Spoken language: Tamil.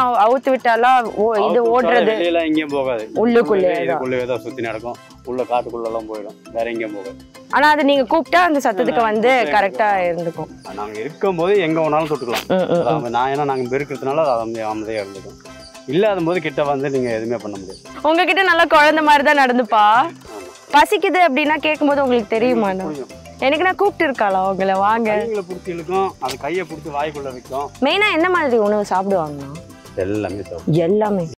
அவ- அவுத்து விட்டாலாம் ஓ இது ஓடுறது வெளியில எங்கேயும் போகாது உள்ளுக்குள்ளேயே தான். இதுக்குள்ளேயே தான் சுத்தி நடக்கும் உள்ள காட்டுக்குள்ள எல்லாம் போயிடும் வேற எங்கேயும் போகாது ஆனா அது நீங்க கூப்பிட்டா அந்த சத்தத்துக்கு வந்து கரெக்டா இருந்துக்கும் நாங்க இருக்கும்போது எங்க வேணாலும் தொட்டுக்கலாம் ம், ம், ம். அதாவது நான் ஏன்னா நாங்க பெருக்கிறதுனால அது அமைதியா அமைதியா இருந்துக்கும் இல்லாத போது கிட்ட வந்து நீங்க எதுவுமே பண்ண முடியாது உங்ககிட்ட நல்லா குழந்தை மாதிரி தான் நடந்துப்பா பசிக்குது அப்படின்னா கேட்கும்போது உங்களுக்கு தெரியுமா புரியும். எனக்கு நான் கூப்பிட்டு இருக்காளா உங்களை வாங்க கைகளை பிடிச்சி இழுக்கும் அது கையை பிடிச்சி வாய்க்குள்ள வைக்கும் மெயினா என்ன மாதிரி உணவு சாப்பிடுவாங்கண்ணா எல்லாமே சாப்பிடும் எல்லாமே